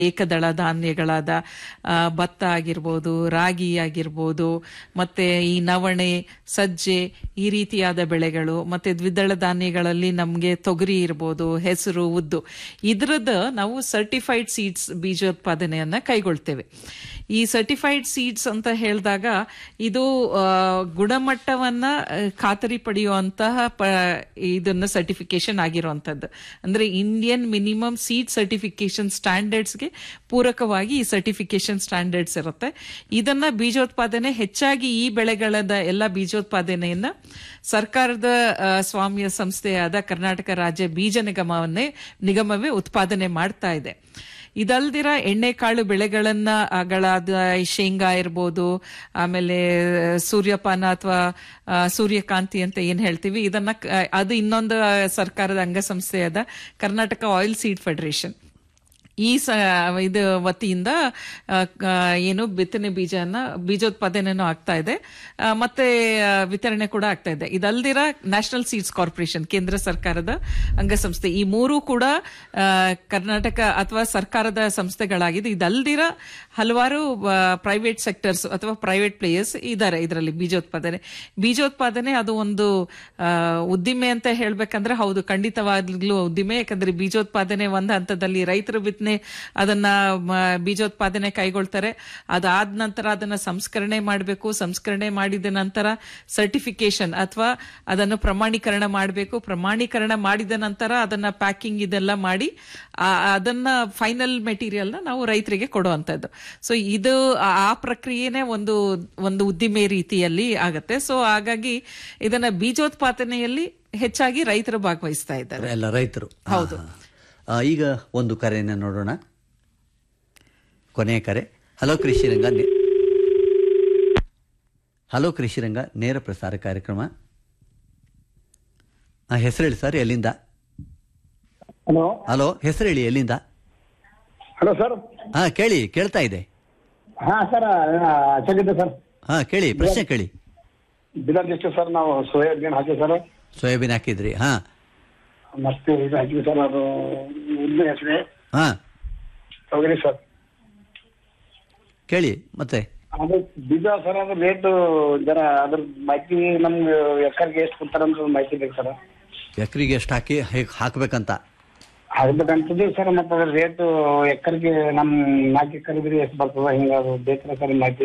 ಏಕದಳ ಧಾನ್ಯಗಳಾದ ಆ, ಭತ್ತ ಆಗಿರ್ಬೋದು ರಾಗಿ ಆಗಿರ್ಬೋದು ಮತ್ತೆ ಈ ನವಣೆ ಸಜ್ಜೆ ಈ ರೀತಿಯಾದ ಬೆಳೆಗಳು ಮತ್ತೆ ದ್ವಿದಳ ಧಾನ್ಯಗಳಲ್ಲಿ ನಮಗೆ ತೊಗರಿ ಇರ್ಬೋದು ಹೆಸರು ಉದ್ದು ಇದ್ರದ್ದು ನಾವು ಸರ್ಟಿಫೈಡ್ ಸೀಡ್ಸ್ ಬೀಜೋತ್ಪಾದನೆಯನ್ನ ಕೈಗೊಳ್ತೇವೆ ಈ ಸರ್ಟಿಫೈಡ್ ಸೀಡ್ಸ್ ಅಂತ ಹೇಳಿದಾಗ ಇದು ಆ, ಗುಣಮಟ್ಟವನ್ನ ಆ, ಖಾತರಿ ಪಡೆಯುವಂತಹ ಪ ಇದನ್ನ ಸರ್ಟಿಫಿಕೇಶನ್ ಆಗಿರುವಂತದ್ದು ಅಂದ್ರೆ ಇಂಡಿಯನ್ ಮಿನಿಮಮ್ ಸೀಡ್ ಸರ್ಟಿಫಿಕೇಶನ್ ಸ್ಟ್ಯಾಂಡರ್ಡ್ಸ್ಗೆ ಪೂರಕವಾಗಿ ಈ ಸರ್ಟಿಫಿಕೇಶನ್ ಸ್ಟ್ಯಾಂಡರ್ಡ್ಸ್ ಇರುತ್ತೆ ಇದನ್ನ ಬೀಜೋತ್ಪಾದನೆ ಹೆಚ್ಚಾಗಿ ಈ ಬೆಳೆಗಳದ ಎಲ್ಲ ಬೀಜೋತ್ಪಾದನೆಯನ್ನ ಸರ್ಕಾರದ ಆ, ಸ್ವಾಮ್ಯ ಸಂಸ್ಥೆಯಾದ ಕರ್ನಾಟಕ ರಾಜ್ಯ ಬೀಜ ನಿಗಮವನ್ನೇ ನಿಗಮವೇ ಉತ್ಪಾದನೆ ಮಾಡ್ತಾ ಇದೆ ಇದಲ್ದಿರ ಎಣ್ಣೆಕಾಳು ಬೆಳೆಗಳನ್ನ ಗಳಾದ ಈ ಶೇಂಗಾ ಇರ್ಬೋದು ಆಮೇಲೆ ಸೂರ್ಯಪಾನ ಅಥವಾ ಸೂರ್ಯಕಾಂತಿ ಅಂತ ಏನ್ ಹೇಳ್ತೀವಿ ಇದನ್ನ ಕ- ಅದು ಇನ್ನೊಂದು ಸರ್ಕಾರದ ಅಂಗಸಂಸ್ಥೆಯಾದ ಕರ್ನಾಟಕ ಆಯಿಲ್ ಸೀಡ್ ಫೆಡರೇಷನ್ ಈ ಸ ಇದು ವತಿಯಿಂದ ಆ, ಕ- ಏನು ಬಿತ್ತನೆ ಬೀಜನ ಬೀಜೋತ್ಪಾದನೆನೂ ಆಗ್ತಾ ಇದೆ ಆ, ಮತ್ತೆ ಆ, ವಿತರಣೆ ಕೂಡ ಆಗ್ತಾ ಇದೆ ಇದಲ್ದಿರ ನ್ಯಾಷನಲ್ ಸೀಡ್ಸ್ ಕಾರ್ಪೊರೇಷನ್ ಕೇಂದ್ರ ಸರ್ಕಾರದ ಅಂಗಸಂಸ್ಥೆ ಈ ಮೂರು ಕೂಡ ಆ, ಕರ್ನಾಟಕ ಅಥವಾ ಸರ್ಕಾರದ ಸಂಸ್ಥೆಗಳಾಗಿದೆ ಇದಲ್ದಿರ ಹಲವಾರು ಪ್ರೈವೇಟ್ ಸೆಕ್ಟರ್ಸ್ ಅಥವಾ ಪ್ರೈವೇಟ್ ಪ್ಲೇಯರ್ಸ್ ಇದ್ದಾರೆ ಇದರಲ್ಲಿ ಬೀಜೋತ್ಪಾದನೆ ಬೀಜೋತ್ಪಾದನೆ ಅದು ಒಂದು ಆ, ಉದ್ದಿಮೆ ಅಂತ ಹೇಳ್ಬೇಕಂದ್ರೆ ಹೌದು ಖಂಡಿತವಾಗ್ಲೂ ಉದ್ದಿಮೆ ಯಾಕಂದ್ರೆ ಬೀಜೋತ್ಪಾದನೆ ಒಂದು ಹಂತದಲ್ಲಿ ರೈತರು ಬಿತ್ತನೆ ಅದನ್ನ ಮ, ಬೀಜೋತ್ಪಾದನೆ ಕೈಗೊಳ್ತಾರೆ ಅದಾದ ನಂತರ ಅದನ್ನ ಸಂಸ್ಕರಣೆ ಮಾಡಬೇಕು ಸಂಸ್ಕರಣೆ ಮಾಡಿದ ನಂತರ ಸರ್ಟಿಫಿಕೇಶನ್ ಅಥವಾ ಅದನ್ನು ಪ್ರಮಾಣೀಕರಣ ಮಾಡಬೇಕು ಪ್ರಮಾಣೀಕರಣ ಮಾಡಿದ ನಂತರ ಅದನ್ನ ಪ್ಯಾಕಿಂಗ್ ಇದೆಲ್ಲ ಮಾಡಿ ಆ- ಅದನ್ನ ಫೈನಲ್ ಮೆಟೀರಿಯಲ್ನ ನಾವು ರೈತರಿಗೆ ಕೊಡುವಂತದ್ದು ಸೊ ಇದು ಆ- ಆ ಪ್ರಕ್ರಿಯೆನೇ ಒಂದು ಒಂದು ಉದ್ದಿಮೆ ರೀತಿಯಲ್ಲಿ ಆಗತ್ತೆ ಸೊ ಹಾಗಾಗಿ ಇದನ್ನ ಬೀಜೋತ್ಪಾದನೆಯಲ್ಲಿ ಹೆಚ್ಚಾಗಿ ರೈತರು ಭಾಗವಹಿಸ್ತಾ ಇದ್ದಾರೆ ಎಲ್ಲ ರೈತರು ಹೌದು. ಆ, ಆ, ಈಗ ಒಂದು ಕರೆಯನ್ನು ನೋಡೋಣ ಕೊನೆಯ ಕರೆ ಹಲೋ ಕೃಷಿರಂಗ ನೆ- ಹಲೋ ಕೃಷಿರಂಗ ನೇರ ಪ್ರಸಾರ ಕಾರ್ಯಕ್ರಮ ಆ, ಹೆಸರು ಹೇಳಿ ಸರ್ ಎಲ್ಲಿಂದ ಹಲೋ ಹಲೋ ಹೆಸರು ಹೇಳಿ ಎಲ್ಲಿಂದ ಹಲೋ ಸರ್ ಹಾ ಕೇಳಿ ಕೇಳ್ತಾ ಇದೆ ಹಾ ಸರ್ ಚೆನ್ನಾಗಿದೆ ಸರ್ ಹಾ ಕೇಳಿ ಪ್ರಶ್ನೆ ಕೇಳಿ ಬಿಲರ್ ಡಿಸ್ಟ್ರಿಕ್ಟ್ ಸರ್ ನಾವು ಸೋಯಾಬೀನ್ ಹಾಕಿವಿ ಸರ್ ಸೋಯಾಬೀನ್ ಹಾಕಿದ್ರಿ ಹಾ ಮತ್ತೆ ಇದು ಹಾಕಿವಿ ಸರ್ ಅದು ಉದ್ದಿನ ಹೆಸರು ಹಾ ತೊಗರಿ ಸರ್ ಕೇಳಿ ಮತ್ತೆ ಅದು ಬೀಜ ಸರ್ ಅದು ರೇಟ್ ಜರ ಅದ್ರ ಮಾಹಿತಿ ನಮ್ಗೆ ಎಕರ್ಗೆ ಎಷ್ಟು ಕೊಡ್ತಾರ ಅಂತ ಮಾಹಿತಿ ಬೇಕು ಸರ್ ಎಕರೆಗೆ ಎಷ್ಟು ಹಾಕಿ ಹೇಗೆ ಹಾಕ್ಬೇಕಂತ ಹಾಕ್ಬೇಕಂತಿದ್ವಿ ಸರ್ ಮತ್ತೆ ಅದ್ರ ರೇಟ್ ಎಕರ್ಗೆ ನಮ್ ನಾಲ್ಕು ಎಕರ್ ಇದ್ರೆ ಎಷ್ಟು ಬರ್ತದ ಹಿಂಗ ಅದು ಬೇಕಾರ ಸರ್ ಮಾಹಿತಿ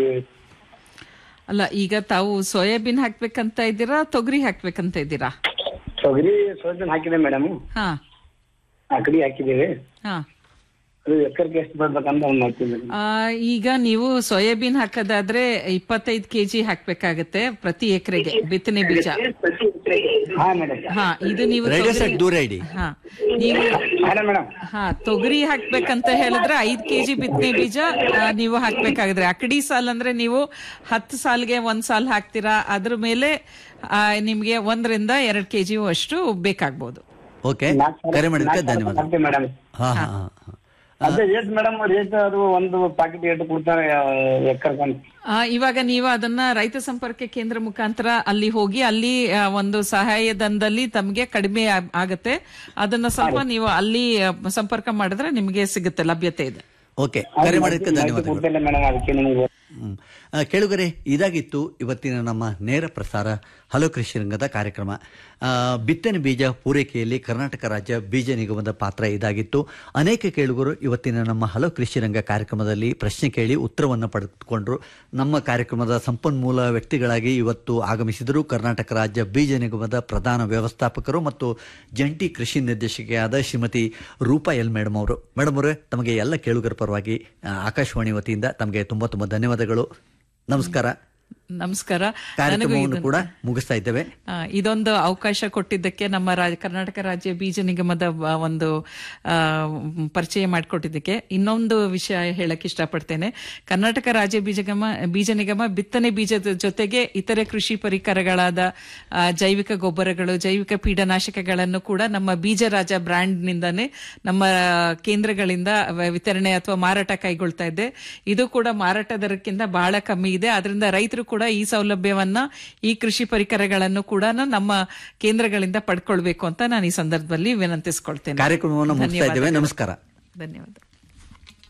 ಅಲ್ಲ ಈಗ ತಾವು ಸೋಯಾಬೀನ್ ಹಾಕ್ಬೇಕಂತ ಇದ್ದೀರಾ ತೊಗರಿ ಹಾಕ್ಬೇಕಂತ ಇದ್ದೀರಾ ತೊಗರಿ ಸೋಯಾಬೀನ್ ಹಾಕಿದೆ ಮೇಡಮ್ ಹಾ ಅಕಡಿ ಹಾಕಿದ್ದೀವಿ ಹಾ ಅದು ಎಕರ್ಗೆ ಎಷ್ಟು ಬರ್ಬೇಕಂತ ಒಂದು ಮಾಹಿತಿ ಬೇಕು ಆ, ಈಗ ನೀವು ಸೋಯಾಬೀನ್ ಹಾಕೋದಾದ್ರೆ ಇಪ್ಪತ್ತೈದು ಕೆಜಿ ಹಾಕ್ಬೇಕಾಗತ್ತೆ ಪ್ರತಿ ಎಕರೆಗೆ ಬಿತ್ತನೆ ಬೀಜ ಹಾ ಮೇಡಮ್ ಹಾ ಇದು ನೀವು ರೇಡಿಯೋ ತೊಗರಿ- ಸೆಟ್ ದೂರ ಇಡಿ ಹಾ ನೀವು ಹಾ ಮೇಡಮ್ ಹಾ ತೊಗರಿ ಹಾಕ್ಬೇಕಂತ ಹೇಳಿದ್ರೆ ಐದ್ ಕೆಜಿ ಬಿತ್ತನೆ ಬೀಜ ಆ, ನೀವು ಹಾಕ್ಬೇಕಾಗಿದ್ರೆ ಅಕಡಿ ಸಾಲ್ ಅಂದ್ರೆ ನೀವು ಹತ್ತು ಸಾಲ್ಗೆ ಒಂದ್ ಸಾಲ್ ಹಾಕ್ತೀರಾ ಅದ್ರ ಮೇಲೆ ಆ, ನಿಮ್ಗೆ ಒಂದರಿಂದ ಎರಡ್ ಕೆಜಿ ಅಷ್ಟು ಬೇಕಾಗ್ಬೋದು ಓಕೆ ಕರೆ ಮಾಡಿದ್ದಕ್ಕೆ ಧನ್ಯವಾದ ಮೇಡಮ್ ಹಾ ಹಾ ಹಾ ಹಾ. ಅದೇ ರೇಟ್ ಮೇಡಮ್ ರೇಟ್ ಅದು ಒಂದು ಪ್ಯಾಕೆಟ್ ರೇಟ್ ಕೊಡ್ತಾರೆ ಎಕರ್ ಆ, ಇವಾಗ ನೀವು ಅದನ್ನ ರೈತ ಸಂಪರ್ಕ ಕೇಂದ್ರ ಮುಖಾಂತರ ಅಲ್ಲಿ ಹೋಗಿ ಅಲ್ಲಿ ಆ, ಒಂದು ಸಹಾಯಧನದಲ್ಲಿ ತಮಗೆ ಕಡಿಮೆ ಆ- ಆಗತ್ತೆ ಅದನ್ನ ಸ್ವಲ್ಪ ನೀವು ಅಲ್ಲಿ ಆ, ಸಂಪರ್ಕ ಮಾಡಿದ್ರೆ ನಿಮಗೆ ಸಿಗುತ್ತೆ ಲಭ್ಯತೆ ಇದೆ ಓಕೆ ಕರೆ ಮಾಡಿದ್ದಕ್ಕೆ ಧನ್ಯವಾದಗಳು ಕೊಡ್ತಿಲ್ಲ ಮೇಡಮ್ ಅದಕ್ಕೆ ನಿಮಗೆ ಹ್ಮ್. ಆ, ಕೇಳುಗರೆ ಇದಾಗಿತ್ತು ಇವತ್ತಿನ ನಮ್ಮ ನೇರ ಪ್ರಸಾರ ಹಲೋ ಕೃಷಿ ರಂಗದ ಕಾರ್ಯಕ್ರಮ ಆ, ಬಿತ್ತನೆ ಬೀಜ ಪೂರೈಕೆಯಲ್ಲಿ ಕರ್ನಾಟಕ ರಾಜ್ಯ ಬೀಜ ನಿಗಮದ ಪಾತ್ರ ಇದಾಗಿತ್ತು ಅನೇಕ ಕೇಳುಗರು ಇವತ್ತಿನ ನಮ್ಮ ಹಲೋ ಕೃಷಿ ರಂಗ ಕಾರ್ಯಕ್ರಮದಲ್ಲಿ ಪ್ರಶ್ನೆ ಕೇಳಿ ಉತ್ತರವನ್ನು ಪಡೆದುಕೊಂಡ್ರು ನಮ್ಮ ಕಾರ್ಯಕ್ರಮದ ಸಂಪನ್ಮೂಲ ವ್ಯಕ್ತಿಗಳಾಗಿ ಇವತ್ತು ಆಗಮಿಸಿದರು ಕರ್ನಾಟಕ ರಾಜ್ಯ ಬೀಜ ನಿಗಮದ ಪ್ರಧಾನ ವ್ಯವಸ್ಥಾಪಕರು ಮತ್ತು ಜಂಟಿ ಕೃಷಿ ನಿರ್ದೇಶಕಿಯಾದ ಶ್ರೀಮತಿ ರೂಪಾ ಎಲ್ ಮೇಡಮ್ ಅವರು ಮೇಡಮ್ ಅವರೇ ತಮಗೆ ಎಲ್ಲ ಕೇಳುಗರ ಪರವಾಗಿ ಆ, ಆಕಾಶವಾಣಿ ವತಿಯಿಂದ ತಮಗೆ ತುಂಬಾ ತುಂಬಾ ಧನ್ಯವಾದಗಳು ನಮಸ್ಕಾರ ನಮಸ್ಕಾರ ನನಗೂ ಕಾರ್ಯಕ್ರಮವನ್ನು ಇದನ್ನ- ಕೂಡ ಮುಗಿಸ್ತಾ ಇದ್ದೇವೆ ಆ, ಇದೊಂದು ಅವಕಾಶ ಕೊಟ್ಟಿದ್ದಕ್ಕೆ ನಮ್ಮ ರಾಜ- ಕರ್ನಾಟಕ ರಾಜ್ಯ ಬೀಜ ನಿಗಮದ ಬ- ಒಂದು ಆ, ಮ್, ಪರಿಚಯ ಮಾಡಿಕೊಟ್ಟಿದ್ದಕ್ಕೆ ಇನ್ನೊಂದು ವಿಷಯ ಹೇಳಕ್ ಇಷ್ಟಪಡ್ತೇನೆ ಕರ್ನಾಟಕ ರಾಜ್ಯ ಬೀಜ ನಿಗಮ ಬೀಜ ನಿಗಮ ಬಿತ್ತನೆ ಬೀಜದ ಜೊತೆಗೆ ಇತರೆ ಕೃಷಿ ಪರಿಕರಗಳಾದ ಆ, ಜೈವಿಕ ಗೊಬ್ಬರಗಳು ಜೈವಿಕ ಪೀಡನಾಶಕಗಳನ್ನು ಕೂಡ ನಮ್ಮ ಬೀಜ ರಾಜ ಬ್ರ್ಯಾಂಡ್ ನಿಂದಾನೇ ನಮ್ಮ ಕೇಂದ್ರಗಳಿಂದ ವ- ವಿತರಣೆ ಅಥವಾ ಮಾರಾಟ ಕೈಗೊಳ್ತಾ ಇದೆ ಇದು ಕೂಡ ಮಾರಾಟ ದರಕ್ಕಿಂತ ಬಹಳ ಕಮ್ಮಿ ಇದೆ ಅದರಿಂದ ರೈತರು ಕೂಡ ಈ ಸೌಲಭ್ಯವನ್ನ ಈ ಕೃಷಿ ಪರಿಕರಗಳನ್ನು ಕೂಡ ನಮ್ಮ ಕೇಂದ್ರಗಳಿಂದ ಪಡ್ಕೊಳ್ಬೇಕು ಅಂತ ನಾನು ಈ ಸಂದರ್ಭದಲ್ಲಿ ವಿನಂತಿಸ್ಕೊಳ್ತೇನೆ ಕಾರ್ಯಕ್ರಮವನ್ನು ಮುಗಿಸ್ತಾ ಇದ್ದೇವೆ ಧನ್ಯವಾದಗಳು. ನಮಸ್ಕಾರ ಧನ್ಯವಾದ